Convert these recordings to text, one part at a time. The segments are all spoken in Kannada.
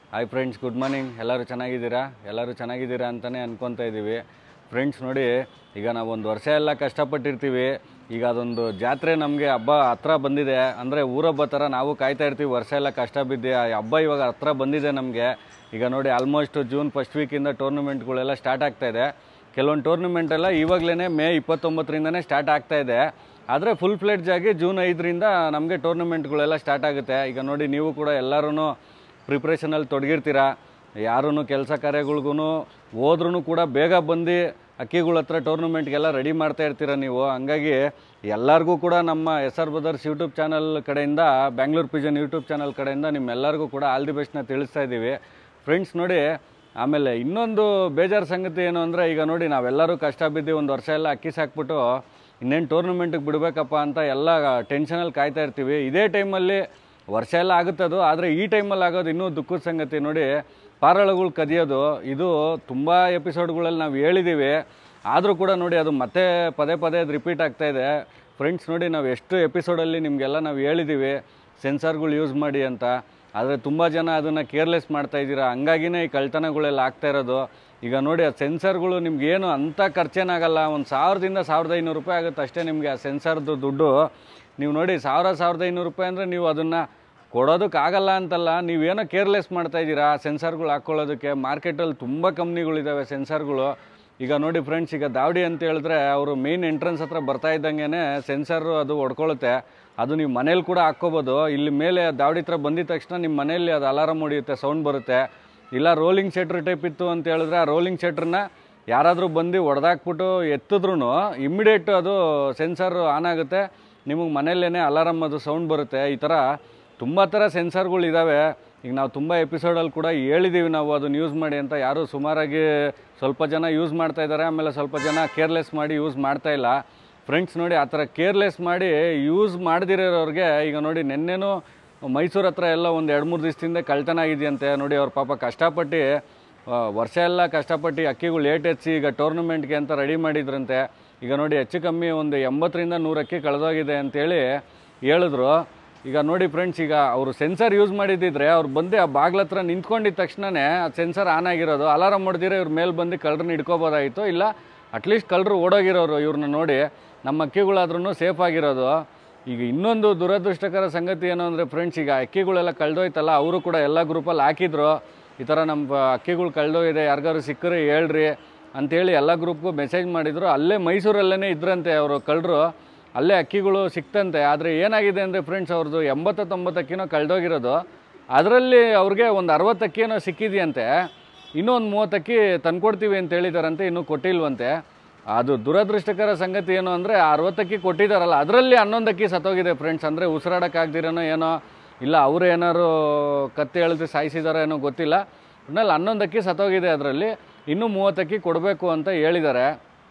ಹಾಯ್ ಫ್ರೆಂಡ್ಸ್ ಗುಡ್ ಮಾರ್ನಿಂಗ್ ಎಲ್ಲರೂ ಚೆನ್ನಾಗಿದ್ದೀರಾ ಎಲ್ಲರೂ ಚೆನ್ನಾಗಿದ್ದೀರಾ ಅಂತಲೇ ಅನ್ಕೊತಾ ಇದ್ದೀವಿ ಫ್ರೆಂಡ್ಸ್ ನೋಡಿ ಈಗ ನಾವು ಒಂದು ವರ್ಷ ಎಲ್ಲ ಕಷ್ಟಪಟ್ಟಿರ್ತೀವಿ ಈಗ ಅದೊಂದು ಜಾತ್ರೆ ನಮಗೆ ಹಬ್ಬ ಹತ್ರ ಬಂದಿದೆ ಅಂದರೆ ಊರಬ್ಬ ಥರ ನಾವು ಕಾಯ್ತಾ ಇರ್ತೀವಿ ವರ್ಷ ಎಲ್ಲ ಕಷ್ಟ ಬಿದ್ದು ಆ ಹಬ್ಬ ಇವಾಗ ಹತ್ರ ಬಂದಿದೆ ನಮಗೆ ಈಗ ನೋಡಿ ಆಲ್ಮೋಸ್ಟ್ ಜೂನ್ ಫಸ್ಟ್ ವೀಕಿಂದ ಟೂರ್ನಮೆಂಟ್ಗಳೆಲ್ಲ ಸ್ಟಾರ್ಟ್ ಆಗ್ತಾ ಇದೆ ಕೆಲವೊಂದು ಟೂರ್ನಮೆಂಟ್ ಎಲ್ಲ ಇವಾಗಲೇ ಮೇ ಇಪ್ಪತ್ತೊಂಬತ್ತರಿಂದನೇ ಸ್ಟಾರ್ಟ್ ಆಗ್ತಾ ಇದೆ ಆದರೆ ಫುಲ್ ಫ್ಲೆಡ್ಜ್ ಆಗಿ ಜೂನ್ ಐದರಿಂದ ನಮಗೆ ಟೂರ್ನಮೆಂಟ್ಗಳೆಲ್ಲ ಸ್ಟಾರ್ಟ್ ಆಗುತ್ತೆ ಈಗ ನೋಡಿ ನೀವು ಕೂಡ ಎಲ್ಲರೂ ಪ್ರಿಪ್ರೇಷನಲ್ಲಿ ತೊಡಗಿರ್ತೀರ ಯಾರೂ ಕೆಲಸ ಕಾರ್ಯಗಳಿಗೂ ಹೋದ್ರೂ ಕೂಡ ಬೇಗ ಬಂದು ಅಕ್ಕಿಗಳ ಹತ್ರ ಟೂರ್ನಮೆಂಟ್ಗೆಲ್ಲ ರೆಡಿ ಮಾಡ್ತಾ ಇರ್ತೀರ ನೀವು ಹಂಗಾಗಿ ಎಲ್ಲರಿಗೂ ಕೂಡ ನಮ್ಮ S R brothers YouTube channel ಕಡೆಯಿಂದ ಬ್ಯಾಂಗ್ಳೂರ್ ಪಿಜನ್ ಯೂಟ್ಯೂಬ್ ಚಾನಲ್ ಕಡೆಯಿಂದ ನಿಮ್ಮೆಲ್ಲರಿಗೂ ಕೂಡ ಆಲ್ ದಿ ಬೆಸ್ಟ್ನ ತಿಳಿಸ್ತಾ ಇದ್ದೀವಿ ಫ್ರೆಂಡ್ಸ್ ನೋಡಿ ಆಮೇಲೆ ಇನ್ನೊಂದು ಬೇಜಾರು ಸಂಗತಿ ಏನು ಅಂದರೆ ಈಗ ನೋಡಿ ನಾವೆಲ್ಲರೂ ಕಷ್ಟ ಬಿದ್ದು ಒಂದು ವರ್ಷ ಎಲ್ಲ ಅಕ್ಕಿ ಸಾಕ್ಬಿಟ್ಟು ಇನ್ನೇನು ಟೂರ್ನಮೆಂಟಿಗೆ ಬಿಡಬೇಕಪ್ಪ ಅಂತ ಎಲ್ಲ ಟೆನ್ಷನಲ್ಲಿ ಕಾಯ್ತಾ ಇರ್ತೀವಿ ಇದೇ ಟೈಮಲ್ಲಿ ವರ್ಷ ಎಲ್ಲ ಆಗುತ್ತದು ಆದರೆ ಈ ಟೈಮಲ್ಲಿ ಆಗೋದು ಇನ್ನೂ ದುಃಖದ ಸಂಗತಿ ನೋಡಿ ಪಾರಳಗಳು ಕದಿಯೋದು ಇದು ತುಂಬ ಎಪಿಸೋಡ್ಗಳಲ್ಲಿ ನಾವು ಹೇಳಿದ್ದೀವಿ ಆದರೂ ಕೂಡ ನೋಡಿ ಅದು ಮತ್ತೆ ಪದೇ ಪದೇ ಅದು ರಿಪೀಟ್ ಆಗ್ತಾ ಇದೆ ಫ್ರೆಂಡ್ಸ್ ನೋಡಿ ನಾವು ಎಷ್ಟು ಎಪಿಸೋಡಲ್ಲಿ ನಿಮಗೆಲ್ಲ ನಾವು ಹೇಳಿದ್ದೀವಿ ಸೆನ್ಸಾರ್ಗಳು ಯೂಸ್ ಮಾಡಿ ಅಂತ ಆದರೆ ತುಂಬ ಜನ ಅದನ್ನು ಕೇರ್ಲೆಸ್ ಮಾಡ್ತಾ ಇದ್ದೀರಾ ಹಂಗಾಗಿನೇ ಈ ಕಳ್ತನಗಳೆಲ್ಲ ಆಗ್ತಾ ಇರೋದು ಈಗ ನೋಡಿ ಆ ಸೆನ್ಸರ್ಗಳು ನಿಮ್ಗೆ ಏನು ಅಂಥ ಖರ್ಚೇನಾಗಲ್ಲ ಒಂದು ಸಾವಿರದಿಂದ ಸಾವಿರದ ಐನೂರು ರೂಪಾಯಿ ಆಗುತ್ತೆ ಅಷ್ಟೇ ನಿಮಗೆ ಆ ಸೆನ್ಸರ್ದು ದುಡ್ಡು ನೀವು ನೋಡಿ ಸಾವಿರ ಸಾವಿರದ ಐನೂರು ರೂಪಾಯಿ ಅಂದರೆ ನೀವು ಅದನ್ನು ಕೊಡೋದಕ್ಕಾಗಲ್ಲ ಅಂತಲ್ಲ ನೀವೇನೋ ಕೇರ್ಲೆಸ್ ಮಾಡ್ತಾ ಇದ್ದೀರಾ ಸೆನ್ಸರ್ಗಳು ಹಾಕ್ಕೊಳ್ಳೋದಕ್ಕೆ ಮಾರ್ಕೆಟಲ್ಲಿ ತುಂಬ ಕಂಪ್ನಿಗಳಿದ್ದಾವೆ ಸೆನ್ಸರ್ಗಳು ಈಗ ನೋಡಿ ಫ್ರೆಂಡ್ಸ್ ಈಗ ದಾವಡಿ ಅಂತ ಹೇಳಿದ್ರೆ ಅವರು ಮೇನ್ ಎಂಟ್ರೆನ್ಸ್ ಹತ್ರ ಬರ್ತಾ ಇದ್ದಂಗೆ ಸೆನ್ಸರ್ ಅದು ಹೊಡ್ಕೊಳ್ಳುತ್ತೆ ಅದು ನೀವು ಮನೇಲಿ ಕೂಡ ಹಾಕ್ಕೋಬೋದು ಇಲ್ಲಿ ಮೇಲೆ ದಾವಡಿ ಹತ್ರ ಬಂದಿದ ತಕ್ಷಣ ನಿಮ್ಮ ಮನೆಯಲ್ಲಿ ಅದು ಅಲಾರಮ್ ಹೊಡಿಯುತ್ತೆ ಸೌಂಡ್ ಬರುತ್ತೆ ಇಲ್ಲ ರೋಲಿಂಗ್ ಶೆಟ್ರ್ ಟೈಪ್ ಇತ್ತು ಅಂತ ಹೇಳಿದ್ರೆ ಆ ರೋಲಿಂಗ್ ಶೆಟ್ರನ್ನ ಯಾರಾದರೂ ಬಂದು ಹೊಡೆದಾಕ್ಬಿಟ್ಟು ಎತ್ತಿದ್ರೂ ಇಮ್ಮಿಡಿಯೇಟ್ ಅದು ಸೆನ್ಸರ್ ಆನ್ ಆಗುತ್ತೆ ನಿಮಗೆ ಮನೆಯಲ್ಲೇ ಅಲಾರಮ್ ಅದು ಸೌಂಡ್ ಬರುತ್ತೆ ಈ ಥರ ತುಂಬ ಥರ ಸೆನ್ಸರ್ಗಳು ಇದ್ದಾವೆ ಈಗ ನಾವು ತುಂಬ ಎಪಿಸೋಡಲ್ಲಿ ಕೂಡ ಹೇಳಿದ್ದೀವಿ ನಾವು ಅದನ್ನು ಯೂಸ್ ಮಾಡಿ ಅಂತ ಯಾರೂ ಸುಮಾರಾಗಿ ಸ್ವಲ್ಪ ಜನ ಯೂಸ್ ಮಾಡ್ತಾ ಇದ್ದಾರೆ ಆಮೇಲೆ ಸ್ವಲ್ಪ ಜನ ಕೇರ್ಲೆಸ್ ಮಾಡಿ ಯೂಸ್ ಮಾಡ್ತಾ ಇಲ್ಲ ಫ್ರೆಂಡ್ಸ್ ನೋಡಿ ಆ ಥರ ಕೇರ್ಲೆಸ್ ಮಾಡಿ ಯೂಸ್ ಮಾಡದಿರೋರಿಗೆ ಈಗ ನೋಡಿ ನೆನ್ನೆನೂ ಮೈಸೂರು ಹತ್ರ ಎಲ್ಲ ಒಂದು ಎರಡು ಮೂರು ದಿವಸದಿಂದ ಕಳ್ತನ ಆಗಿದೆಯಂತೆ ನೋಡಿ ಅವ್ರ ಪಾಪ ಕಷ್ಟಪಟ್ಟು ಆ, ವರ್ಷ ಎಲ್ಲ ಕಷ್ಟಪಟ್ಟು ಅಕ್ಕಿಗಳು ಲೇಟ್ ಹೆಚ್ಚಿ ಈಗ ಟೂರ್ನಮೆಂಟ್ಗೆ ಅಂತ ರೆಡಿ ಮಾಡಿದ್ರಂತೆ ಈಗ ನೋಡಿ ಹೆಚ್ಚು ಕಮ್ಮಿ ಒಂದು ಎಂಬತ್ತರಿಂದ ನೂರು ಅಕ್ಕಿ ಕಳೆದೋಗಿದೆ ಅಂತೇಳಿ ಹೇಳಿದ್ರು ಈಗ ನೋಡಿ ಫ್ರೆಂಡ್ಸ್ ಈಗ ಅವರು ಸೆನ್ಸರ್ ಯೂಸ್ ಮಾಡಿದ್ದಿದ್ರೆ ಅವ್ರು ಬಂದು ಆ ಬಾಗ್ಲ ಹತ್ರ ನಿಂತ್ಕೊಂಡಿದ್ದ ತಕ್ಷಣವೇ ಆ ಸೆನ್ಸರ್ ಆನ್ ಆಗಿರೋದು ಅಲಾರಮ್ ಹೊಡೆದಿರೋ ಇವ್ರ ಮೇಲೆ ಬಂದು ಕಳ್ಳರನ್ನ ಹಿಡ್ಕೋಬೋದಾಗಿತ್ತು ಇಲ್ಲ ಅಟ್ಲೀಸ್ಟ್ ಕಳ್ಳರು ಓಡೋಗಿರೋರು ಇವ್ರನ್ನ ನೋಡಿ ನಮ್ಮ ಅಕ್ಕಿಗಳಾದ್ರೂ ಸೇಫ್ ಆಗಿರೋದು ಈಗ ಇನ್ನೊಂದು ದುರದೃಷ್ಟಕರ ಸಂಗತಿ ಏನು ಅಂದರೆ ಫ್ರೆಂಡ್ಸ್ ಈಗ ಅಕ್ಕಿಗಳೆಲ್ಲ ಕಳೆದೋಯ್ತಲ್ಲ ಅವರು ಕೂಡ ಎಲ್ಲ ಗ್ರೂಪಲ್ಲಿ ಹಾಕಿದ್ರು ಈ ಥರ ನಮ್ಮ ಅಕ್ಕಿಗಳು ಕಳೆದೋಗಿದೆ ಯಾರಿಗಾರು ಸಿಕ್ಕರೆ ಹೇಳ್ರಿ ಅಂತೇಳಿ ಎಲ್ಲ ಗ್ರೂಪ್ಗೂ ಮೆಸೇಜ್ ಮಾಡಿದರು ಅಲ್ಲೇ ಮೈಸೂರಲ್ಲೇ ಇದ್ರಂತೆ ಅವರು ಕಳ್ಳರು ಅಲ್ಲೇ ಅಕ್ಕಿಗಳು ಸಿಕ್ತಂತೆ ಆದರೆ ಏನಾಗಿದೆ ಅಂದರೆ ಫ್ರೆಂಡ್ಸ್ ಅವ್ರದ್ದು ಎಂಬತ್ತು ತೊಂಬತ್ತು ಅಕ್ಕಿನೋ ಕಳೆದೋಗಿರೋದು ಅದರಲ್ಲಿ ಅವ್ರಿಗೆ ಒಂದು ಅರವತ್ತು ಅಕ್ಕಿನೋ ಸಿಕ್ಕಿದೆಯಂತೆ ಇನ್ನೂ ಒಂದು ಮೂವತ್ತು ಅಕ್ಕಿ ತಂದ್ಕೊಡ್ತೀವಿ ಅಂತ ಹೇಳಿದಾರಂತೆ ಇನ್ನೂ ಕೊಟ್ಟಿಲ್ವಂತೆ ಅದು ದುರದೃಷ್ಟಕರ ಸಂಗತಿ ಏನು ಅಂದರೆ ಅರವತ್ತಕ್ಕಿ ಕೊಟ್ಟಿದ್ದಾರಲ್ಲ ಅದರಲ್ಲಿ ಹನ್ನೊಂದು ಅಕ್ಕಿ ಸತ್ತೋಗಿದೆ ಫ್ರೆಂಡ್ಸ್ ಅಂದರೆ ಉಸಿರಾಡೋಕ್ಕಾಗ್ದಿರೋನೋ ಏನೋ ಇಲ್ಲ ಅವರು ಏನಾರು ಕತ್ತೆ ಎಳೆದು ಸಾಯಿಸಿದಾರೋ ಏನೋ ಗೊತ್ತಿಲ್ಲ ಒಟ್ನಲ್ಲಿ ಹನ್ನೊಂದು ಅಕ್ಕಿ ಸತ್ತೋಗಿದೆ ಅದರಲ್ಲಿ ಇನ್ನೂ ಮೂವತ್ತು ಅಕ್ಕಿ ಕೊಡಬೇಕು ಅಂತ ಹೇಳಿದ್ದಾರೆ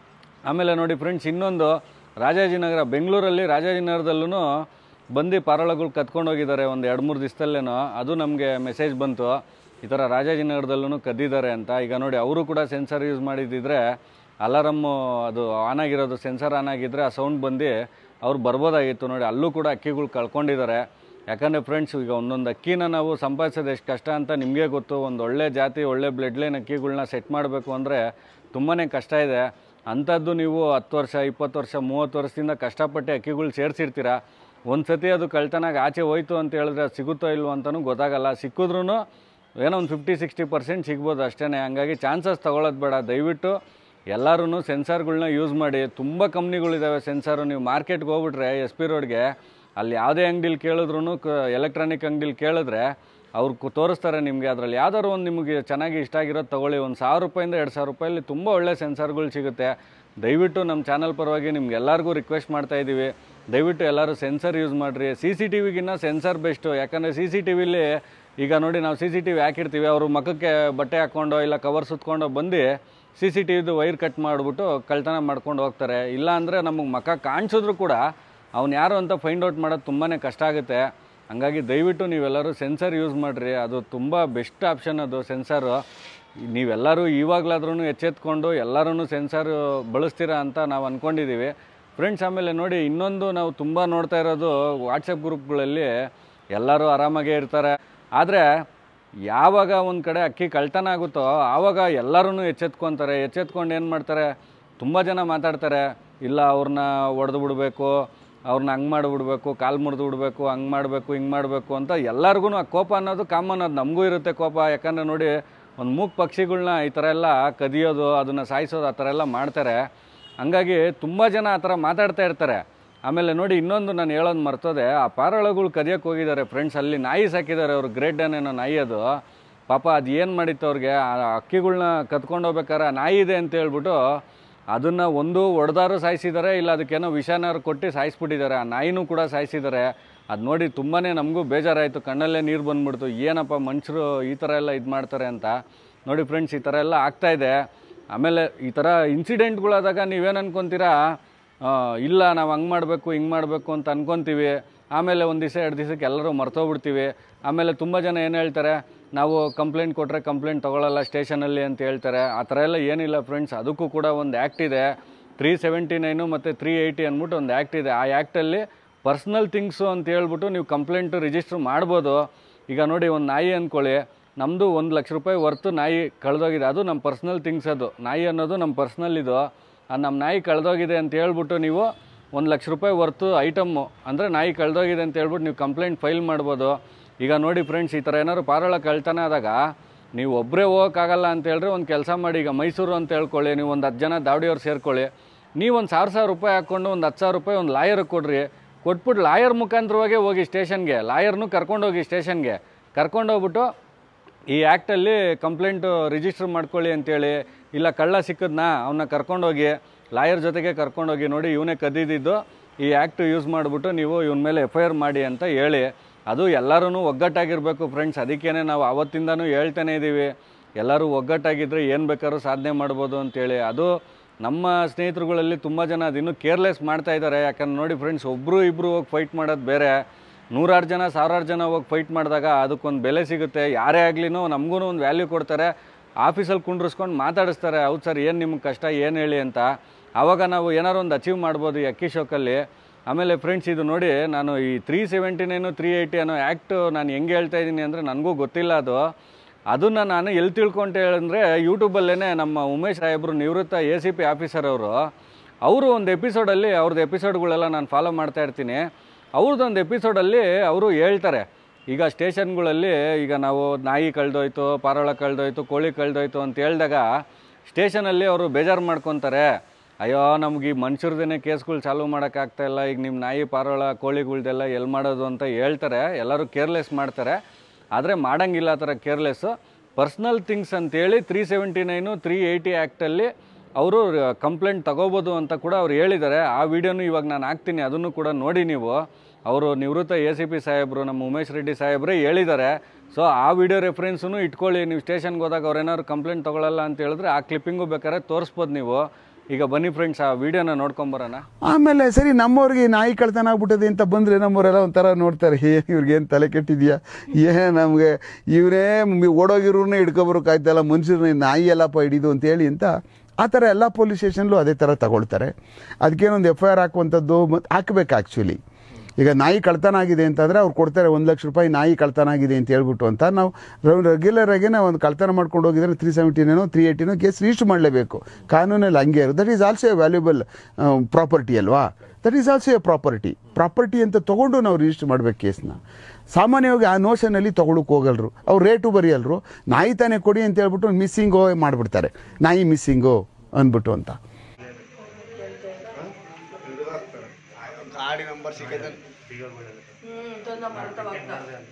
ಆಮೇಲೆ ನೋಡಿ ಫ್ರೆಂಡ್ಸ್ ಇನ್ನೊಂದು ರಾಜಾಜಿನಗರ ಬೆಂಗಳೂರಲ್ಲಿ ರಾಜಾಜಿನಗರದಲ್ಲೂ ಬಂದು ಪಾರಳಗಳು ಕತ್ಕೊಂಡು ಹೋಗಿದ್ದಾರೆ ಒಂದು ಎರಡು ಮೂರು ದಿವಸದಲ್ಲೇನೋ ಅದು ನಮಗೆ ಮೆಸೇಜ್ ಬಂತು ಈ ಥರ ರಾಜಾಜಿನಗರದಲ್ಲೂ ಕದ್ದಿದ್ದಾರೆ ಅಂತ ಈಗ ನೋಡಿ ಅವರು ಕೂಡ ಸೆನ್ಸರ್ ಯೂಸ್ ಮಾಡಿದ್ದಿದ್ರೆ ಅಲಾರಮ್ಮು ಅದು ಆನ್ ಆಗಿರೋದು ಸೆನ್ಸರ್ ಆನ್ ಆಗಿದ್ದರೆ ಆ ಸೌಂಡ್ ಬಂದು ಅವ್ರು ಬರ್ಬೋದಾಗಿತ್ತು ನೋಡಿ ಅಲ್ಲೂ ಕೂಡ ಅಕ್ಕಿಗಳು ಕಳ್ಕೊಂಡಿದ್ದಾರೆ ಯಾಕಂದರೆ ಫ್ರೆಂಡ್ಸ್ ಈಗ ಒಂದೊಂದು ಅಕ್ಕಿನ ನಾವು ಸಂಪಾದಿಸೋದು ಎಷ್ಟು ಕಷ್ಟ ಅಂತ ನಿಮಗೆ ಗೊತ್ತು ಒಂದು ಒಳ್ಳೆ ಜಾತಿ ಒಳ್ಳೆ ಬ್ಲಡ್ ಲೈನ್ ಅಕ್ಕಿಗಳ್ನ ಸೆಟ್ ಮಾಡಬೇಕು ಅಂದರೆ ತುಂಬಾ ಕಷ್ಟ ಇದೆ ಅಂಥದ್ದು ನೀವು ಹತ್ತು ವರ್ಷ ಇಪ್ಪತ್ತು ವರ್ಷ ಮೂವತ್ತು ವರ್ಷದಿಂದ ಕಷ್ಟಪಟ್ಟು ಅಕ್ಕಿಗಳು ಸೇರಿಸಿರ್ತೀರ ಒಂದು ಸತಿ ಅದು ಕಳ್ತನಾಗ ಆಚೆ ಹೋಯ್ತು ಅಂತ ಹೇಳಿದ್ರೆ ಅದು ಸಿಗುತ್ತೋ ಇಲ್ವೋ ಅಂತಲೂ ಗೊತ್ತಾಗಲ್ಲ ಸಿಕ್ಕಿದ್ರೂ ಏನೋ ಒಂದು ಫಿಫ್ಟಿ ಸಿಕ್ಸ್ಟಿ ಪರ್ಸೆಂಟ್ ಸಿಗ್ಬೋದು ಅಷ್ಟೇ ಹಂಗಾಗಿ ಚಾನ್ಸಸ್ ತೊಗೊಳೋದು ಬೇಡ ದಯವಿಟ್ಟು ಎಲ್ಲರೂ ಸೆನ್ಸಾರ್ಗಳ್ನ ಯೂಸ್ ಮಾಡಿ ತುಂಬ ಕಂಪ್ನಿಗಳಿದ್ದಾವೆ ಸೆನ್ಸಾರು ನೀವು ಮಾರ್ಕೆಟ್ಗೆ ಹೋಗ್ಬಿಟ್ರೆ ಎಸ್ ಪಿ ರೋಡ್ಗೆ ಅಲ್ಲಿ ಯಾವುದೇ ಅಂಗಡಿಲಿ ಕೇಳಿದ್ರು ಕ ಎಲೆಕ್ಟ್ರಾನಿಕ್ ಅಂಗಡಿಲಿ ಕೇಳಿದ್ರೆ ಅವ್ರು ಕು- ತೋರಿಸ್ತಾರೆ ನಿಮಗೆ ಅದರಲ್ಲಿ ಯಾವ್ದಾದ್ರು ಒಂದು ನಿಮಗೆ ಚೆನ್ನಾಗಿ ಇಷ್ಟ ಆಗಿರೋದು ತೊಗೊಳ್ಳಿ ಒಂದು ಸಾವಿರ ರೂಪಾಯಿಂದ ಎರಡು ಸಾವಿರ ರೂಪಾಯಲ್ಲಿ ತುಂಬ ಒಳ್ಳೆ ಸೆನ್ಸಾರ್ಗಳು ಸಿಗುತ್ತೆ ದಯವಿಟ್ಟು ನಮ್ಮ ಚಾನಲ್ ಪರವಾಗಿ ನಿಮ್ಗೆ ಎಲ್ಲರಿಗೂ ರಿಕ್ವೆಸ್ಟ್ ಮಾಡ್ತಾ ಇದ್ದೀವಿ ದಯವಿಟ್ಟು ಎಲ್ಲರೂ ಸೆನ್ಸರ್ ಯೂಸ್ ಮಾಡಿರಿ ಸಿ ಸಿ ಟಿ ವಿಗಿನ್ನ ಸೆನ್ಸರ್ ಬೆಸ್ಟು ಯಾಕಂದರೆ ಸಿ ಸಿ ಟಿ ವಿಲಿ ಈಗ ನೋಡಿ ನಾವು ಸಿ ಸಿ ಟಿ ವಿ ಹಾಕಿರ್ತೀವಿ ಅವರು ಮಖಕ್ಕೆ ಬಟ್ಟೆ ಹಾಕ್ಕೊಂಡು ಇಲ್ಲ ಕವರ್ ಸುತ್ಕೊಂಡು ಬಂದು ಸಿ ಸಿ ಟಿ ವಿದು ವೈರ್ ಕಟ್ ಮಾಡಿಬಿಟ್ಟು ಕಳ್ತನ ಮಾಡ್ಕೊಂಡು ಹೋಗ್ತಾರೆ ಇಲ್ಲ ಅಂದರೆ ನಮಗೆ ಮಖ ಕಾಣಿಸಿದ್ರು ಕೂಡ ಅವ್ನು ಯಾರು ಅಂತ ಫೈಂಡ್ ಔಟ್ ಮಾಡೋದು ತುಂಬಾ ಕಷ್ಟ ಆಗುತ್ತೆ ಹಂಗಾಗಿ ದಯವಿಟ್ಟು ನೀವೆಲ್ಲರೂ ಸೆನ್ಸರ್ ಯೂಸ್ ಮಾಡಿರಿ ಅದು ತುಂಬ ಬೆಸ್ಟ್ ಆಪ್ಷನ್ ಅದು ಸೆನ್ಸರು ನೀವೆಲ್ಲರೂ ಇವಾಗಲಾದ್ರೂ ಎಚ್ಚೆತ್ಕೊಂಡು ಎಲ್ಲರೂ ಸೆನ್ಸರ್ ಬಳಸ್ತೀರಾ ಅಂತ ನಾವು ಅಂದ್ಕೊಂಡಿದ್ದೀವಿ ಫ್ರೆಂಡ್ಸ್ ಆಮೇಲೆ ನೋಡಿ ಇನ್ನೊಂದು ನಾವು ತುಂಬ ನೋಡ್ತಾ ಇರೋದು ವಾಟ್ಸಪ್ ಗ್ರೂಪ್ಗಳಲ್ಲಿ ಎಲ್ಲರೂ ಆರಾಮಾಗೇ ಇರ್ತಾರೆ ಆದರೆ ಯಾವಾಗ ಒಂದು ಕಡೆ ಅಕ್ಕಿ ಕಳ್ತನ ಆಗುತ್ತೋ ಆವಾಗ ಎಲ್ಲರೂ ಎಚ್ಚೆತ್ಕೊತಾರೆ ಎಚ್ಚೆತ್ಕೊಂಡು ಏನು ಮಾಡ್ತಾರೆ ತುಂಬ ಜನ ಮಾತಾಡ್ತಾರೆ ಇಲ್ಲ ಅವ್ರನ್ನ ಒಡೆದು ಬಿಡಬೇಕು ಅವ್ರನ್ನ ಹಂಗೆ ಮಾಡಿಬಿಡ್ಬೇಕು ಕಾಲು ಮುರಿದು ಬಿಡಬೇಕು ಹಂಗೆ ಮಾಡಬೇಕು ಹಿಂಗೆ ಮಾಡಬೇಕು ಅಂತ ಎಲ್ಲರಿಗೂ ಆ ಕೋಪ ಅನ್ನೋದು ಕಾಮನ್ ಅದು ನಮಗೂ ಇರುತ್ತೆ ಕೋಪ ಯಾಕಂದರೆ ನೋಡಿ ಒಂದು ಮೂಕ್ ಪಕ್ಷಿಗಳ್ನ ಈ ಥರ ಎಲ್ಲ ಕದಿಯೋದು ಅದನ್ನು ಸಾಯಿಸೋದು ಆ ಥರ ಎಲ್ಲ ಮಾಡ್ತಾರೆ ಹಂಗಾಗಿ ತುಂಬ ಜನ ಆ ಥರ ಮಾತಾಡ್ತಾ ಇರ್ತಾರೆ ಆಮೇಲೆ ನೋಡಿ ಇನ್ನೊಂದು ನಾನು ಹೇಳೋದು ಮರ್ತೋದೆ ಆ ಪಾರಾಳಗಳು ಕದಿಯೋಕ್ಕೆ ಹೋಗಿದ್ದಾರೆ ಫ್ರೆಂಡ್ಸ್ ಅಲ್ಲಿ ನಾಯಿ ಸಾಕಿದ್ದಾರೆ ಅವ್ರು ಗ್ರೇಟ್ ಏನೋ ನಾಯಿ ಅದು ಪಾಪ ಅದು ಏನು ಮಾಡಿತ್ತು ಅವ್ರಿಗೆ ಆ ಅಕ್ಕಿಗಳ್ನ ಕತ್ಕೊಂಡು ಹೋಗ್ಬೇಕಾರೆ ಆ ನಾಯಿ ಇದೆ ಅಂತ ಹೇಳ್ಬಿಟ್ಟು ಅದನ್ನು ಒಂದು ಒಡೆದಾರು ಸಾಯಿಸಿದ್ದಾರೆ ಇಲ್ಲ ಅದಕ್ಕೇನೋ ವಿಷಾನಾರು ಕೊಟ್ಟು ಸಾಯಿಸ್ಬಿಟ್ಟಿದ್ದಾರೆ ಆ ನಾಯಿನೂ ಕೂಡ ಸಾಯಿಸಿದ್ದಾರೆ ಅದು ನೋಡಿ ತುಂಬಾ ನಮಗೂ ಬೇಜಾರಾಯಿತು ಕಣ್ಣಲ್ಲೇ ನೀರು ಬಂದ್ಬಿಡ್ತು ಏನಪ್ಪ ಮನುಷ್ಯರು ಈ ಥರ ಎಲ್ಲ ಇದು ಮಾಡ್ತಾರೆ ಅಂತ ನೋಡಿ ಫ್ರೆಂಡ್ಸ್ ಈ ಥರ ಎಲ್ಲ ಆಗ್ತಾ ಇದೆ ಆಮೇಲೆ ಈ ಥರ ಇನ್ಸಿಡೆಂಟ್ಗಳಾದಾಗ ನೀವೇನು ಅನ್ಕೊತೀರಾ ಆ, ಇಲ್ಲ ನಾವು ಹಂಗೆ ಮಾಡಬೇಕು ಹಿಂಗೆ ಮಾಡಬೇಕು ಅಂತ ಅನ್ಕೊತೀವಿ ಆಮೇಲೆ ಒಂದು ದಿವಸ ಎರಡು ದಿವಸಕ್ಕೆ ಎಲ್ಲರೂ ಮರ್ತೋಗ್ಬಿಡ್ತೀವಿ ಆಮೇಲೆ ತುಂಬ ಜನ ಏನು ಹೇಳ್ತಾರೆ ನಾವು ಕಂಪ್ಲೇಂಟ್ ಕೊಟ್ಟರೆ ಕಂಪ್ಲೇಂಟ್ ತೊಗೊಳ್ಳಲ್ಲ ಸ್ಟೇಷನಲ್ಲಿ ಅಂತ ಹೇಳ್ತಾರೆ ಆ ಥರ ಎಲ್ಲ ಏನಿಲ್ಲ ಫ್ರೆಂಡ್ಸ್ ಅದಕ್ಕೂ ಕೂಡ ಒಂದು ಆ್ಯಕ್ಟ್ ಇದೆ ತ್ರೀ ಸೆವೆಂಟಿ ನೈನು ಮತ್ತು ತ್ರೀ ಏಯ್ಟಿ ಅಂದ್ಬಿಟ್ಟು ಒಂದು ಆ್ಯಕ್ಟ್ ಇದೆ ಆ ಆ್ಯಕ್ಟಲ್ಲಿ ಪರ್ಸ್ನಲ್ ಥಿಂಗ್ಸು ಅಂತ ಹೇಳ್ಬಿಟ್ಟು ನೀವು ಕಂಪ್ಲೇಂಟ್ ರಿಜಿಸ್ಟರ್ ಮಾಡ್ಬೋದು ಈಗ ನೋಡಿ ಒಂದು ನಾಯಿ ಅಂದ್ಕೊಳ್ಳಿ ನಮ್ಮದು ಒಂದು ಲಕ್ಷ ರೂಪಾಯಿ ವರ್ತು ನಾಯಿ ಕಳೆದೋಗಿದೆ ಅದು ನಮ್ಮ ಪರ್ಸ್ನಲ್ ಥಿಂಗ್ಸ್ ಅದು ನಾಯಿ ಅನ್ನೋದು ನಮ್ಮ ಪರ್ಸ್ನಲ್ ಇದು ಆ ನಮ್ಮ ನಾಯಿ ಕಳೆದೋಗಿದೆ ಅಂತ ಹೇಳ್ಬಿಟ್ಟು ನೀವು ಒಂದು ಲಕ್ಷ ರೂಪಾಯಿ ವರ್ತು ಐಟಮ್ಮು ಅಂದರೆ ನಾಯಿ ಕಳೆದೋಗಿದೆ ಅಂತ ಹೇಳ್ಬಿಟ್ಟು ನೀವು ಕಂಪ್ಲೇಂಟ್ ಫೈಲ್ ಮಾಡ್ಬೋದು ಈಗ ನೋಡಿ ಫ್ರೆಂಡ್ಸ್ ಈ ಥರ ಏನಾದ್ರು ಪಾರಾಳ ಕಳ್ತನ ಆದಾಗ ನೀವು ಒಬ್ಬರೇ ಹೋಗೋಕ್ಕಾಗಲ್ಲ ಅಂತ ಹೇಳಿದ್ರೆ ಒಂದು ಕೆಲಸ ಮಾಡಿ ಈಗ ಮೈಸೂರು ಅಂತ ಹೇಳ್ಕೊಳ್ಳಿ ನೀವು ಒಂದು ಹತ್ತು ಜನ ದಾವಡಿಯವ್ರು ಸೇರ್ಕೊಳ್ಳಿ ನೀವು ಒಂದು ಸಾವಿರ ಸಾವಿರ ರೂಪಾಯಿ ಹಾಕ್ಕೊಂಡು ಒಂದು ಹತ್ತು ಸಾವಿರ ರೂಪಾಯಿ ಒಂದು ಲಾಯರ್ಗೆ ಕೊಡ್ರಿ ಕೊಟ್ಬಿಟ್ಟು ಲಾಯರ್ ಮುಖಾಂತರವಾಗೇ ಹೋಗಿ ಸ್ಟೇಷನ್ಗೆ ಲಾಯರ್ನು ಕರ್ಕೊಂಡೋಗಿ ಸ್ಟೇಷನ್ಗೆ ಕರ್ಕೊಂಡೋಗ್ಬಿಟ್ಟು ಈ ಆ್ಯಕ್ಟಲ್ಲಿ ಕಂಪ್ಲೇಂಟು ರಿಜಿಸ್ಟರ್ ಮಾಡ್ಕೊಳ್ಳಿ ಅಂತೇಳಿ ಇಲ್ಲ ಕಳ್ಳ ಸಿಕ್ಕದ್ನ ಅವನ್ನ ಕರ್ಕೊಂಡೋಗಿ ಲಾಯರ್ ಜೊತೆಗೆ ಕರ್ಕೊಂಡೋಗಿ ನೋಡಿ ಇವನೇ ಕದ್ದಿದ್ದು ಈ ಆ್ಯಕ್ಟ್ ಯೂಸ್ ಮಾಡಿಬಿಟ್ಟು ನೀವು ಇವನ ಮೇಲೆ ಎಫ್ ಐ ಆರ್ ಮಾಡಿ ಅಂತ ಹೇಳಿ ಅದು ಎಲ್ಲರೂ ಒಗ್ಗಟ್ಟಾಗಿರಬೇಕು ಫ್ರೆಂಡ್ಸ್ ಅದಕ್ಕೇನೆ ನಾವು ಅವತ್ತಿಂದನೂ ಹೇಳ್ತಾನೆ ಇದ್ದೀವಿ ಎಲ್ಲರೂ ಒಗ್ಗಟ್ಟಾಗಿದ್ದರೆ ಏನು ಬೇಕಾದ್ರೂ ಸಾಧನೆ ಮಾಡ್ಬೋದು ಅಂತೇಳಿ ಅದು ನಮ್ಮ ಸ್ನೇಹಿತರುಗಳಲ್ಲಿ ತುಂಬ ಜನ ಅದಿನ್ನೂ ಕೇರ್ಲೆಸ್ ಮಾಡ್ತಾ ಇದ್ದಾರೆ ಯಾಕಂದ್ರೆ ನೋಡಿ ಫ್ರೆಂಡ್ಸ್ ಒಬ್ಬರು ಇಬ್ಬರು ಹೋಗಿ ಫೈಟ್ ಮಾಡೋದು ಬೇರೆ ನೂರಾರು ಜನ ಸಾವಿರಾರು ಜನ ಹೋಗಿ ಫೈಟ್ ಮಾಡಿದಾಗ ಅದಕ್ಕೊಂದು ಬೆಲೆ ಸಿಗುತ್ತೆ ಯಾರೇ ಆಗ್ಲಿನೂ ನಮಗೂ ಒಂದು ವ್ಯಾಲ್ಯೂ ಕೊಡ್ತಾರೆ ಆಫೀಸಲ್ಲಿ ಕುಂಡ್ರಿಸ್ಕೊಂಡು ಮಾತಾಡಿಸ್ತಾರೆ ಹೌದು ಸರ್ ಏನು ನಿಮ್ಗೆ ಕಷ್ಟ ಏನು ಹೇಳಿ ಅಂತ ಆವಾಗ ನಾವು ಏನಾರು ಒಂದು ಅಚೀವ್ ಮಾಡ್ಬೋದು ಈ ಅಕ್ಕಿ ಶೋಕಲ್ಲಿ ಆಮೇಲೆ ಫ್ರೆಂಡ್ಸ್ ಇದು ನೋಡಿ ನಾನು ಈ three seventy nine three eighty ಅನ್ನೋ ಆ್ಯಕ್ಟ್ ನಾನು ಹೆಂಗೆ ಹೇಳ್ತಾ ಇದ್ದೀನಿ ಅಂದರೆ ನನಗೂ ಗೊತ್ತಿಲ್ಲ ಅದು ಅದನ್ನು ನಾನು ಎಲ್ಲಿ ತಿಳ್ಕೊಂಡೆ ಅಂದರೆ ಯೂಟ್ಯೂಬಲ್ಲೇ ನಮ್ಮ ಉಮೇಶ್ ಸಾಹೇಬರು ನಿವೃತ್ತ ಎ ಸಿ ಪಿ ಆಫೀಸರ್ ಅವರು ಅವರು ಒಂದು ಎಪಿಸೋಡಲ್ಲಿ ಅವ್ರದ್ದು ಎಪಿಸೋಡ್ಗಳೆಲ್ಲ ನಾನು ಫಾಲೋ ಮಾಡ್ತಾ ಇರ್ತೀನಿ ಅವ್ರದ್ದೊಂದು ಎಪಿಸೋಡಲ್ಲಿ ಅವರು ಹೇಳ್ತಾರೆ ಈಗ ಸ್ಟೇಷನ್ಗಳಲ್ಲಿ ಈಗ ನಾವು ನಾಯಿ ಕಳೆದೋಯ್ತು ಪಾರೋಳ ಕಳೆದೋಯ್ತು ಕೋಳಿ ಕಳೆದೋಯ್ತು ಅಂತ ಹೇಳಿದಾಗ ಸ್ಟೇಷನಲ್ಲಿ ಅವರು ಬೇಜಾರು ಮಾಡ್ಕೊತಾರೆ ಅಯ್ಯೋ ನಮ್ಗೆ ಈ ಮನುಷ್ಯರದೇನೆ ಕೇಸ್ಗಳು ಚಾಲೂ ಮಾಡೋಕ್ಕಾಗ್ತಾ ಇಲ್ಲ ಈಗ ನಿಮ್ಮ ನಾಯಿ ಪಾರೋಳ ಕೋಳಿಗಳ್ದೆಲ್ಲ ಎಲ್ಲಿ ಮಾಡೋದು ಅಂತ ಹೇಳ್ತಾರೆ ಎಲ್ಲರೂ ಕೇರ್ಲೆಸ್ ಮಾಡ್ತಾರೆ ಆದರೆ ಮಾಡೋಂಗಿಲ್ಲ ಆ ಥರ ಕೇರ್ಲೆಸ್ಸು ಪರ್ಸ್ನಲ್ ಥಿಂಗ್ಸ್ ಅಂತೇಳಿ three seventy nine three eighty ಆ್ಯಕ್ಟಲ್ಲಿ ಅವರು ಕಂಪ್ಲೇಂಟ್ ತಗೋಬೋದು ಅಂತ ಕೂಡ ಅವ್ರು ಹೇಳಿದ್ದಾರೆ ಆ ವಿಡಿಯೋನು ಇವಾಗ ನಾನು ಹಾಕ್ತೀನಿ ಅದನ್ನು ಕೂಡ ನೋಡಿ ನೀವು ಅವರು ನಿವೃತ್ತ ಎ ಸಿ ಪಿ ಸಾಹೇಬರು ನಮ್ಮ ಉಮೇಶ್ ರೆಡ್ಡಿ ಸಾಹೇಬ್ರೇ ಹೇಳಿದ್ದಾರೆ ಸೊ ಆ ವಿಡಿಯೋ ರೆಫರೆನ್ಸನ್ನು ಇಟ್ಕೊಳ್ಳಿ ನೀವು ಸ್ಟೇಷನ್ಗೆ ಹೋದಾಗ ಅವ್ರು ಏನಾದ್ರು ಕಂಪ್ಲೇಂಟ್ ತೊಗೊಳಲ್ಲ ಅಂತ ಹೇಳಿದ್ರೆ ಆ ಕ್ಲಿಪ್ಪಿಂಗು ಬೇಕಾದ್ರೆ ತೋರಿಸ್ಬೋದು ನೀವು ಈಗ ಬನ್ನಿ ಫ್ರೆಂಡ್ಸ್ ಆ ವಿಡಿಯೋನ ನೋಡ್ಕೊಂಬರೋಣ ಆಮೇಲೆ ಸರಿ ನಮ್ಮವ್ರಿಗೆ ಈ ನಾಯಿ ಕಳ್ತನ ಆಗ್ಬಿಟ್ಟದೆ ಅಂತ ಬಂದ್ರೆ ನಮ್ಮವರೆಲ್ಲ ಒಂಥರ ನೋಡ್ತಾರೆ ಏನ್ ಇವ್ರಿಗೆ ಏನು ತಲೆ ಕೆಟ್ಟಿದ್ಯಾ ಏನ್ ನಮಗೆ ಇವರೇ ಓಡೋಗಿರೋರ್ನೇ ಹಿಡ್ಕೊಬರೋಕ್ಕಾಯ್ತಲ್ಲ ಮನುಷ್ಯರನ್ನ ಈ ನಾಯಿ ಎಲ್ಲಪ್ಪ ಹಿಡಿದು ಅಂತ ಹೇಳಿ ಅಂತ ಆ ಥರ ಎಲ್ಲ ಪೊಲೀಸ್ ಸ್ಟೇಷನ್ಲು ಅದೇ ಥರ ತಗೊಳ್ತಾರೆ ಅದಕ್ಕೇನೊಂದು ಎಫ್ ಐ ಆರ್ ಹಾಕುವಂಥದ್ದು ಮತ್ತು ಹಾಕ್ಬೇಕು ಆ್ಯಕ್ಚುಲಿ ಈಗ ನಾಯಿ ಕಳ್ತನ ಆಗಿದೆ ಅಂತಂದರೆ ಅವ್ರು ಕೊಡ್ತಾರೆ ಒಂದು ಲಕ್ಷ ರೂಪಾಯಿ ನಾಯಿ ಕಳ್ತನ ಆಗಿದೆ ಅಂತ ಹೇಳ್ಬಿಟ್ಟು ಅಂತ ನಾವು ರೆಗ್ಯುಲರ್ ಆಗಿ ನಾವು ಒಂದು ಕಳ್ತನ ಮಾಡ್ಕೊಂಡು ಹೋಗಿದ್ರೆ ತ್ರೀ ಸೆವೆಂಟಿನೇನೋ ತ್ರೀ ಏಯ್ಟಿನೋ ಕೇಸ್ ರಿಜಿಸ್ಟರ್ ಮಾಡಲೇಬೇಕು ಕಾನೂನಲ್ಲಿ ಹಂಗೆ ಇರೋದು that is also a valuable property ಅಲ್ವಾ that is also a property property ಅಂತ ತೊಗೊಂಡು ನಾವು ರಿಜಿಸ್ಟರ್ ಮಾಡ್ಬೇಕು ಕೇಸ್ನ ಸಾಮಾನ್ಯವಾಗಿ ಆ ನೋಷನಲ್ಲಿ ತೊಗೊಳಕ್ಕೆ ಹೋಗಲ್ರು ಅವ್ರು ರೇಟು ಬರೆಯಲ್ರು ನಾಯಿ ತಾನೇ ಕೊಡಿ ಅಂತ ಹೇಳ್ಬಿಟ್ಟು ಮಿಸ್ಸಿಂಗೋ ಮಾಡಿಬಿಡ್ತಾರೆ ನಾಯಿ ಮಿಸ್ಸಿಂಗೋ ಅಂದ್ಬಿಟ್ಟು ಅಂತ ಗಾಡಿ ನಂಬರ್ ಸಿಕ್ಕೈತೆ हम्म तो ना मरता वागता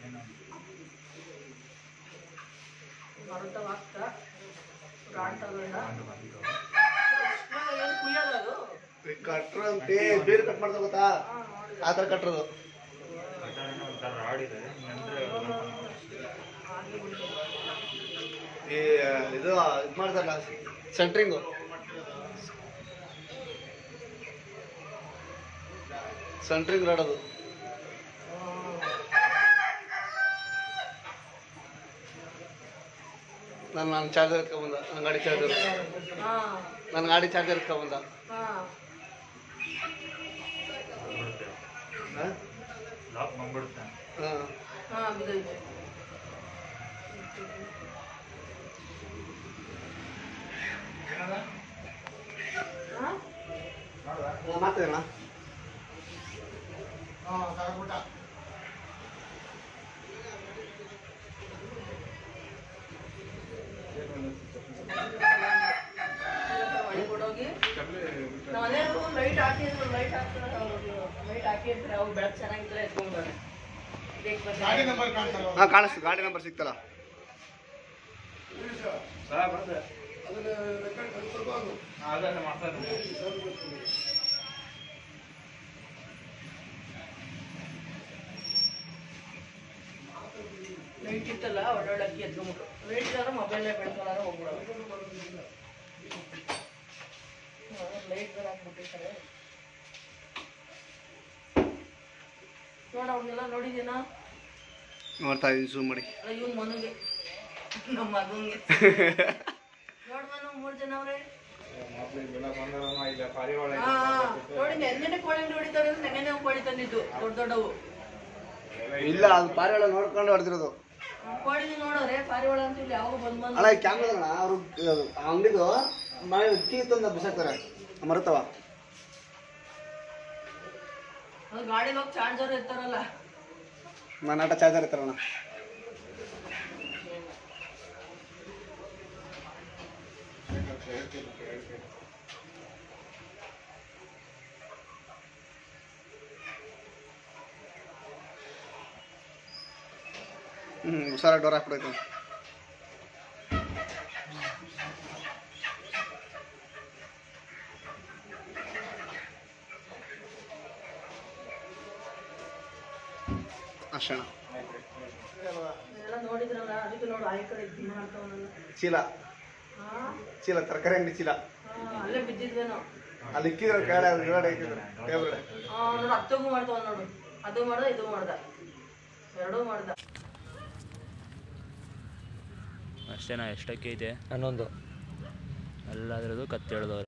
ಮರತ ವಾಗ್ತಾ ರಾಡ್ ತಗೊಂಡ ಏನು ಕುಯ್ಯೋದು ಕಟ್ರ ಅಂತೆ ಬೇರೆ ಕಟ್ ಮಾಡ್ತಾ ಗೊತ್ತಾ ಆ ಥರ ಕಟ್ರೋದು ಈ ಇದು ಇದು ಮಾಡ್ತಾರಲ್ಲ ಸೆಂಟ್ರಿಂಗು ಸೆಂಟ್ರಿಂಗ್ ರಾಡೋದು ನಾನು ನನ್ನ ಚಾರ್ಜರ್ ಎತ್ಕೊಂಬಂದ ನನ್ನ ಗಾಡಿ ಚಾರ್ಜರ್ ಹಾಂ ನನ್ನ ಗಾಡಿ ಚಾರ್ಜರ್ ಎತ್ಕೊಂಬಂದ ಹಾಂ ಹಾಂ ಹಾಂ ಬಿದ್ದೈತೆ ಮಾಡ್ತಿದ್ದಣ್ಣ ಕೊಡೋಗಿ ನಮ್ಮ ಮನೆಯವ್ರು ಲೈಟ್ ಹಾಕಿದ್ರು ಲೈಟ್ ಹಾಕ್ತಾರೆ ಲೈಟ್ ಹಾಕಿದ್ರೆ ಅವ್ರು ಬೆಳಕು ಚೆನ್ನಾಗಿದ್ರೆ ಎತ್ಕೊಂಡ್ಬಾರೆ ಹಾಂ ಕಾಣಿಸ್ತು ಗಾಡಿ ನಂಬರ್ ಸಿಕ್ತಲ್ಲ ಲೈಟ್ ಇತ್ತಲ್ಲ ಒಳ್ಳೊಳ್ಳೆ ಅಕ್ಕಿ ಎತ್ಕೊಂಡ್ಬಿಟ್ರು ಲೈಟ್ ಇದ್ದಾರೆ ಮೊಬೈಲೇ ಬೆಳ್ಕೊಳ್ಳಾರ ಹೋಗ್ಬಿಡೋದು ಲೈಟ್ ಬೇರೆ ಹಾಕ್ಬಿಟ್ಟಿರ್ತಾರೆ ನೋಡ ಅವ್ರನ್ನೆಲ್ಲ ನೋಡಿದ್ದೀನ ನೋಡ್ತಾ ಇದ್ದೀನಿ ಜೂಮ್ ಮಾಡಿ ಅಲ್ಲ ಇವನ್ ಮನುಗೆ ನಮ್ಮ ಮಗಂಗೆ ನೋಡ್ ಮನು ಮೂರ್ ಜನ ಅವ್ರೆ ಹಾ ನೋಡಿ ನೆನ್ನೆ ಕೋಳಿ ಅಂಗಡಿ ಹೊಡಿತಾರೆ ಅಂದ್ರೆ ನೆನ್ನೆ ಕೋಳಿ ತಂದಿದ್ದು ದೊಡ್ಡ ದೊಡ್ಡವು ಇಲ್ಲ ಅದು ಪಾರಿವಾಳ ನೋಡ್ಕೊಂಡು ಹೊಡೆದಿರೋದು ಕೋಳಿ ನೋಡೋರೆ ಪಾರಿವಾಳ ಅಂತ ಇಲ್ಲಿ ಯಾವಾಗ ಬಂದ್ ಬಂದ್ ಅಣ್ಣ ಈ ಕ್ಯಾಮ್ರಾ ಅಣ್ಣ ಅವರು ಅಂಗಡಿದು ಮನೆ ಕೀ ತಂದು ಬಿಸಾಕ್ತಾರೆ ಮರುತ್ತವ ಅದು ಗಾಡಿಗೆ ಹೋಗಿ ಚಾರ್ಜರ್ ಇರ್ತಾರಲ್ಲ ನನ್ನ ಆಟ ಚಾರ್ಜರ್ ಇರ್ತಾರಣ್ಣ ಹ್ಞೂ ಹುಷಾರಾಗಿ ಡೋರ್ ಹಾಕ್ಬಿಡೈತೆ ಅಷ್ಟೇ ಅಣ್ಣ ಎಲ್ಲ ನೋಡಿದ್ರಲ್ಲ ಅದಕ್ಕೆ ನೋಡು ಆಯ್ ಕಡೆ ಇದು ಮಾಡ್ತಾವನಲ್ಲ ಚೀಲ ಹಾ ಚೀಲ ತರಕಾರಿ ಅಂಗಡಿ ಚೀಲ ಹಾ, ಅಲ್ಲೇ ಬಿದ್ದಿದ್ವೇನೋ ಅಲ್ಲಿ ಇಕ್ಕಿದ್ರು ಕೆಳಗಡೆ ಅದು ಕೆಳಗಡೆ ಇಕ್ಕಿದ್ರು ಟೇಬಲ್ ಆ, ನೋಡು ಹತ್ತಗೂ ಮಾಡ್ತಾವ ನೋಡು ಅದು ಮಾಡ್ದ ಇದು ಮಾಡ್ದ ಎರಡೂ ಮಾಡ್ದ ಅಷ್ಟೇನಾ ಎಷ್ಟಕ್ಕೆ ಐತೆ ಹನ್ನೊಂದು ಎಲ್ಲದ್ರದ್ದು ಕತ್ತೆಳ್ದವ್ರೆ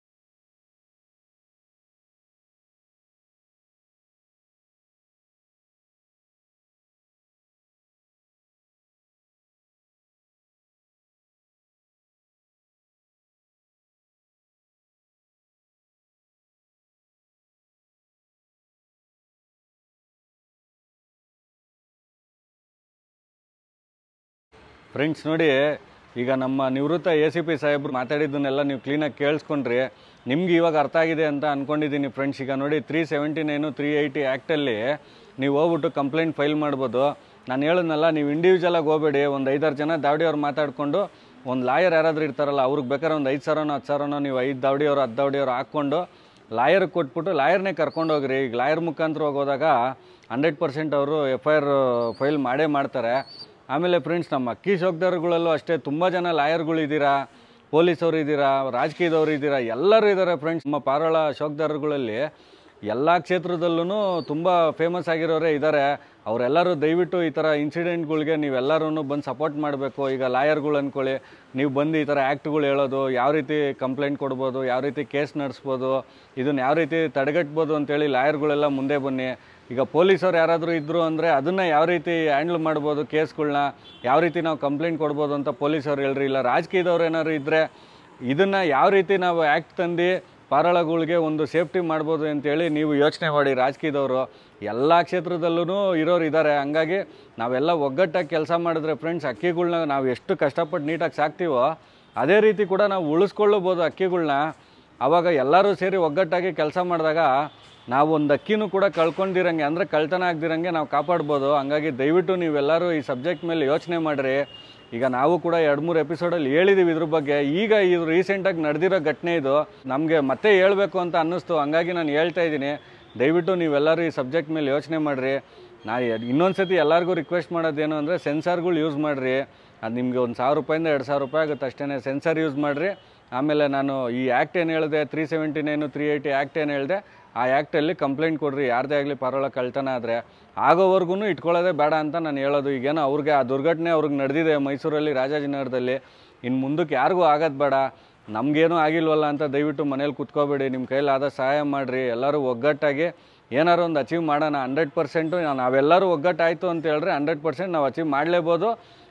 ಫ್ರೆಂಡ್ಸ್ ನೋಡಿ ಈಗ ನಮ್ಮ ನಿವೃತ್ತ ಎ ಸಿ ಪಿ ಸಾಹೇಬ್ರು ಮಾತಾಡಿದ್ದನ್ನೆಲ್ಲ ನೀವು ಕ್ಲೀನಾಗಿ ಕೇಳಿಸ್ಕೊಂಡ್ರಿ ನಿಮ್ಗೆ ಇವಾಗ ಅರ್ಥ ಆಗಿದೆ ಅಂತ ಅಂದ್ಕೊಂಡಿದ್ದೀನಿ ಫ್ರೆಂಡ್ಸ್ ಈಗ ನೋಡಿ three seventy nine three eighty ಆ್ಯಕ್ಟಲ್ಲಿ ನೀವು ಹೋಗ್ಬಿಟ್ಟು ಕಂಪ್ಲೇಂಟ್ ಫೈಲ್ ಮಾಡ್ಬೋದು ನಾನು ಹೇಳಿದ್ನಲ್ಲ ನೀವು ಇಂಡಿವಿಜುವಲಾಗಿ ಹೋಗಬೇಡಿ ಒಂದು ಐದಾರು ಜನ ದಾವಡಿಯವ್ರು ಮಾತಾಡಿಕೊಂಡು ಒಂದು ಲಾಯರ್ ಯಾರಾದರೂ ಇರ್ತಾರಲ್ಲ ಅವ್ರಿಗೆ ಬೇಕಾದ್ರೆ ಒಂದು ಐದು ಸಾವಿರನೋ ಹತ್ತು ಸಾವಿರನೋ ನೀವು ಐದು ದಾವಡಿಯವರು ಹತ್ತು ದಾವಡಿಯವರು ಹಾಕ್ಕೊಂಡು ಲಾಯರ್ಗೆ ಕೊಟ್ಬಿಟ್ಟು ಲಾಯರ್ನೇ ಕರ್ಕೊಂಡು ಹೋಗ್ರಿ ಈಗ ಲಾಯರ್ ಮುಖಾಂತರ ಹೋಗೋದಾಗ ಹಂಡ್ರೆಡ್ ಪರ್ಸೆಂಟ್ ಅವರು ಎಫ್ ಐ ಆರ್ ಫೈಲ್ ಮಾಡೇ ಮಾಡ್ತಾರೆ ಆಮೇಲೆ ಫ್ರೆಂಡ್ಸ್ ನಮ್ಮ ಅಕ್ಕಿ ಶೋಕ್ದಾರ್ಗಳಲ್ಲೂ ಅಷ್ಟೇ ತುಂಬ ಜನ ಲಾಯರ್ಗಳು ಇದ್ದೀರಾ ಪೊಲೀಸವರು ಇದ್ದೀರಾ ರಾಜಕೀಯದವರು ಇದ್ದೀರಾ ಎಲ್ಲರೂ ಇದ್ದಾರೆ ಫ್ರೆಂಡ್ಸ್ ನಮ್ಮ ಪಾರೋಳ ಶೋಕ್ದಾರ್ಗಳಲ್ಲಿ ಎಲ್ಲ ಕ್ಷೇತ್ರದಲ್ಲೂ ತುಂಬ ಫೇಮಸ್ ಆಗಿರೋರೇ ಇದ್ದಾರೆ ಅವರೆಲ್ಲರೂ ದಯವಿಟ್ಟು ಈ ಥರ ಇನ್ಸಿಡೆಂಟ್ಗಳಿಗೆ ನೀವೆಲ್ಲರೂ ಬಂದು ಸಪೋರ್ಟ್ ಮಾಡಬೇಕು ಈಗ ಲಾಯರ್ಗಳು ಅಂದ್ಕೊಳ್ಳಿ ನೀವು ಬಂದು ಈ ಥರ ಆ್ಯಕ್ಟ್ಗಳು ಹೇಳೋದು ಯಾವ ರೀತಿ ಕಂಪ್ಲೇಂಟ್ ಕೊಡ್ಬೋದು ಯಾವ ರೀತಿ ಕೇಸ್ ನಡೆಸ್ಬೋದು ಇದನ್ನು ಯಾವ ರೀತಿ ತಡೆಗಟ್ಬೋದು ಅಂತೇಳಿ ಲಾಯರ್ಗಳೆಲ್ಲ ಮುಂದೆ ಬನ್ನಿ ಈಗ ಪೊಲೀಸರು ಯಾರಾದರೂ ಇದ್ದರು ಅಂದರೆ ಅದನ್ನು ಯಾವ ರೀತಿ ಹ್ಯಾಂಡ್ಲ್ ಮಾಡ್ಬೋದು ಕೇಸ್ಗಳ್ನ ಯಾವ ರೀತಿ ನಾವು ಕಂಪ್ಲೇಂಟ್ ಕೊಡ್ಬೋದು ಅಂತ ಪೊಲೀಸರು ಹೇಳ್ರಿ ಇಲ್ಲ ರಾಜಕೀಯದವ್ರು ಏನಾದ್ರು ಇದ್ದರೆ ಇದನ್ನು ಯಾವ ರೀತಿ ನಾವು ಆ್ಯಕ್ಟ್ ತಂದು ಪಾರಾಳಗಳಿಗೆ ಒಂದು ಸೇಫ್ಟಿ ಮಾಡ್ಬೋದು ಅಂತೇಳಿ ನೀವು ಯೋಚನೆ ಮಾಡಿ ರಾಜಕೀಯದವರು ಎಲ್ಲ ಕ್ಷೇತ್ರದಲ್ಲೂ ಇರೋರು ಇದ್ದಾರೆ ಹಂಗಾಗಿ ನಾವೆಲ್ಲ ಒಗ್ಗಟ್ಟಾಗಿ ಕೆಲಸ ಮಾಡಿದ್ರೆ ಫ್ರೆಂಡ್ಸ್ ಅಕ್ಕಿಗಳ್ನ ನಾವು ಎಷ್ಟು ಕಷ್ಟಪಟ್ಟು ನೀಟಾಗಿ ಸಾಕ್ತೀವೋ ಅದೇ ರೀತಿ ಕೂಡ ನಾವು ಉಳಿಸ್ಕೊಳ್ಳಬೋದು ಅಕ್ಕಿಗಳ್ನ ಆವಾಗ ಎಲ್ಲರೂ ಸೇರಿ ಒಗ್ಗಟ್ಟಾಗಿ ಕೆಲಸ ಮಾಡಿದಾಗ ನಾವು ಒಂದು ಅಕ್ಕಿನೂ ಕೂಡ ಕಳ್ಕೊಂಡಿರಂಗೆ ಅಂದರೆ ಕಳ್ತನ ಆಗ್ದಿರಂಗೆ ನಾವು ಕಾಪಾಡ್ಬೋದು ಹಂಗಾಗಿ ದಯವಿಟ್ಟು ನೀವೆಲ್ಲರೂ ಈ ಸಬ್ಜೆಕ್ಟ್ ಮೇಲೆ ಯೋಚನೆ ಮಾಡಿರಿ ಈಗ ನಾವು ಕೂಡ ಎರಡು ಮೂರು ಎಪಿಸೋಡಲ್ಲಿ ಹೇಳಿದ್ದೀವಿ ಇದ್ರ ಬಗ್ಗೆ ಈಗ ಇದು ರೀಸೆಂಟಾಗಿ ನಡೆದಿರೋ ಘಟನೆ ಇದು ನಮಗೆ ಮತ್ತೆ ಹೇಳಬೇಕು ಅಂತ ಅನ್ನಿಸ್ತು ಹಂಗಾಗಿ ನಾನು ಹೇಳ್ತಾ ಇದ್ದೀನಿ ದಯವಿಟ್ಟು ನೀವೆಲ್ಲರೂ ಈ ಸಬ್ಜೆಕ್ಟ್ ಮೇಲೆ ಯೋಚನೆ ಮಾಡಿರಿ ನಾ ಇನ್ನೊಂದು ಸತಿ ಎಲ್ಲರಿಗೂ ರಿಕ್ವೆಸ್ಟ್ ಮಾಡೋದೇನು ಅಂದರೆ ಸೆನ್ಸಾರ್ಗಳು ಯೂಸ್ ಮಾಡಿರಿ ಅದು ನಿಮಗೆ ಒಂದು ಸಾವಿರ ರೂಪಾಯಿಂದ ಎರಡು ಸಾವಿರ ರೂಪಾಯಿ ಆಗುತ್ತೆ ಅಷ್ಟೇ ಸೆನ್ಸರ್ ಯೂಸ್ ಮಾಡಿರಿ ಆಮೇಲೆ ನಾನು ಈ ಆ್ಯಕ್ಟ್ ಏನು ಹೇಳಿದೆ three seventy nine three eighty act ಏನು ಹೇಳಿದೆ ಆ ಆ್ಯಕ್ಟಲ್ಲಿ ಕಂಪ್ಲೇಂಟ್ ಕೊಡ್ರಿ ಯಾರದೇ ಆಗಲಿ ಪರವಾಗಿಲ್ಲ ಕಳ್ತನ ಆದರೆ ಆಗೋವರೆಗೂ ಇಟ್ಕೊಳ್ಳೋದೇ ಬೇಡ ಅಂತ ನಾನು ಹೇಳೋದು ಈಗೇನೋ ಅವ್ರಿಗೆ ಆ ದುರ್ಘಟನೆ ಅವ್ರಿಗೆ ನಡೆದಿದೆ ಮೈಸೂರಲ್ಲಿ ರಾಜಾಜಿನಗರದಲ್ಲಿ ಇನ್ನು ಮುಂದಕ್ಕೆ ಯಾರಿಗೂ ಆಗೋದು ಬೇಡ ನಮಗೇನೂ ಆಗಿಲ್ವಲ್ಲ ಅಂತ ದಯವಿಟ್ಟು ಮನೇಲಿ ಕುತ್ಕೋಬೇಡಿ ನಿಮ್ಮ ಕೈಲಾದ ಸಹಾಯ ಮಾಡಿರಿ ಎಲ್ಲರೂ ಒಗ್ಗಟ್ಟಾಗಿ ಏನಾರು ಒಂದು ಅಚೀವ್ ಮಾಡೋಣ ಹಂಡ್ರೆಡ್ ಪರ್ಸೆಂಟು ನಾವೆಲ್ಲರೂ ಒಗ್ಗಟ್ಟಾಯಿತು ಅಂತ ಹೇಳಿದ್ರೆ ಹಂಡ್ರೆಡ್ ಪರ್ಸೆಂಟ್ ನಾವು ಅಚೀವ್ ಮಾಡಲೇಬೋದು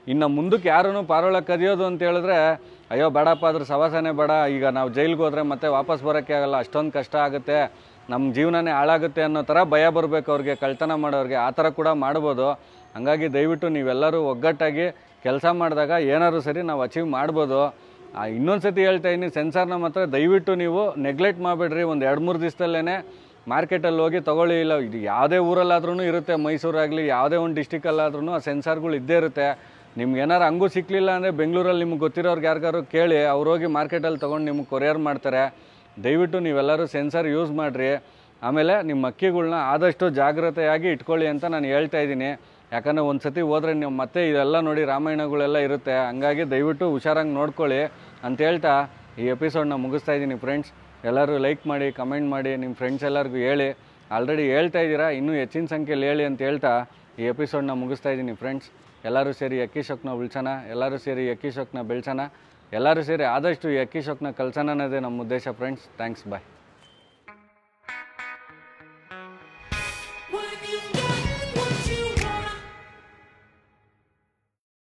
ಇನ್ನು ಮುಂದಕ್ಕೆ ಯಾರೂ ಪಾರೋಳ ಕದಿಯೋದು ಅಂತ ಹೇಳಿದ್ರೆ ಅಯ್ಯೋ ಬೇಡಪ್ಪ ಅದ್ರ ಸವಾಸನೆ ಬೇಡ ಈಗ ನಾವು ಜೈಲಿಗೆ ಹೋದರೆ ಮತ್ತೆ ವಾಪಸ್ ಬರೋಕ್ಕೆ ಆಗಲ್ಲ ಅಷ್ಟೊಂದು ಕಷ್ಟ ಆಗುತ್ತೆ ನಮ್ಮ ಜೀವನನೇ ಹಾಳಾಗುತ್ತೆ ಅನ್ನೋ ಥರ ಭಯ ಬರಬೇಕು ಅವ್ರಿಗೆ ಕಳ್ತನ ಮಾಡೋರಿಗೆ ಆ ಥರ ಕೂಡ ಮಾಡ್ಬೋದು ಹಂಗಾಗಿ ದಯವಿಟ್ಟು ನೀವೆಲ್ಲರೂ ಒಗ್ಗಟ್ಟಾಗಿ ಕೆಲಸ ಮಾಡಿದಾಗ ಏನಾದ್ರು ಸರಿ ನಾವು ಅಚೀವ್ ಮಾಡ್ಬೋದು ಇನ್ನೊಂದು ಸತಿ ಹೇಳ್ತಾ ಇದ್ದೀನಿ ಸೆನ್ಸಾರ್ನ ಮಾತ್ರ ದಯವಿಟ್ಟು ನೀವು ನೆಗ್ಲೆಕ್ಟ್ ಮಾಡಬೇಡ್ರಿ ಒಂದು ಎರಡು ಮೂರು ದಿವಸದಲ್ಲೇ ಮಾರ್ಕೆಟಲ್ಲಿ ಹೋಗಿ ತೊಗೊಳ್ಳಿ ಇಲ್ಲ ಇದು ಯಾವುದೇ ಊರಲ್ಲಾದ್ರೂ ಇರುತ್ತೆ ಮೈಸೂರಾಗಲಿ ಯಾವುದೇ ಒಂದು ಡಿಸ್ಟಿಕಲ್ಲಾದ್ರೂ ಆ ಸೆನ್ಸಾರ್ಗಳು ಇದ್ದೇ ಇರುತ್ತೆ ನಿಮ್ಗೆ ಏನಾರು ಹಂಗೂ ಸಿಕ್ಕಲಿಲ್ಲ ಅಂದರೆ ಬೆಂಗಳೂರಲ್ಲಿ ನಿಮ್ಗೆ ಗೊತ್ತಿರೋರ್ಗೆ ಯಾರಿಗಾರು ಕೇಳಿ ಅವ್ರು ಹೋಗಿ ಮಾರ್ಕೆಟಲ್ಲಿ ತೊಗೊಂಡು ನಿಮ್ಗೆ ಕೊರಿಯರ್ ಮಾಡ್ತಾರೆ ದಯವಿಟ್ಟು ನೀವೆಲ್ಲರೂ ಸೆನ್ಸರ್ ಯೂಸ್ ಮಾಡಿರಿ ಆಮೇಲೆ ನಿಮ್ಮ ಅಕ್ಕಿಗಳ್ನ ಆದಷ್ಟು ಜಾಗ್ರತೆಯಾಗಿ ಇಟ್ಕೊಳ್ಳಿ ಅಂತ ನಾನು ಹೇಳ್ತಾ ಇದ್ದೀನಿ ಯಾಕಂದರೆ ಒಂದು ಸತಿ ಹೋದರೆ ನೀವು ಮತ್ತೆ ಇದೆಲ್ಲ ನೋಡಿ ರಾಮಾಯಣಗಳೆಲ್ಲ ಇರುತ್ತೆ ಹಂಗಾಗಿ ದಯವಿಟ್ಟು ಹುಷಾರಾಗಿ ನೋಡ್ಕೊಳ್ಳಿ ಅಂತ ಹೇಳ್ತಾ ಈ ಎಪಿಸೋಡ್ನ ಮುಗಿಸ್ತಾ ಇದ್ದೀನಿ ಫ್ರೆಂಡ್ಸ್ ಎಲ್ಲರೂ ಲೈಕ್ ಮಾಡಿ ಕಮೆಂಟ್ ಮಾಡಿ ನಿಮ್ಮ ಫ್ರೆಂಡ್ಸ್ ಎಲ್ಲರಿಗೂ ಹೇಳಿ ಆಲ್ರೆಡಿ ಹೇಳ್ತಾ ಇದ್ದೀರಾ ಇನ್ನೂ ಹೆಚ್ಚಿನ ಸಂಖ್ಯೆಯಲ್ಲಿ ಹೇಳಿ ಅಂತ ಹೇಳ್ತಾ ಈ ಎಪಿಸೋಡ್ನ ಮುಗಿಸ್ತಾ ಇದ್ದೀನಿ ಫ್ರೆಂಡ್ಸ್ ಎಲ್ಲರೂ ಸೇರಿ ಅಕ್ಕಿ ಶೋಕ್ನ ಉಳ್ಸೋಣ ಎಲ್ಲರೂ ಸೇರಿ ಅಕ್ಕಿ ಶೋಕ್ನ ಬೆಳ್ಸೋಣ ಎಲ್ಲರೂ ಸೇರಿ ಆದಷ್ಟು ಈ ಅಕ್ಕಿ ಶೋಕ್ನ ಕಳ್ಸೋಣ ಅನ್ನೋದೇ ನಮ್ಮ ಉದ್ದೇಶ friends thanks bye When you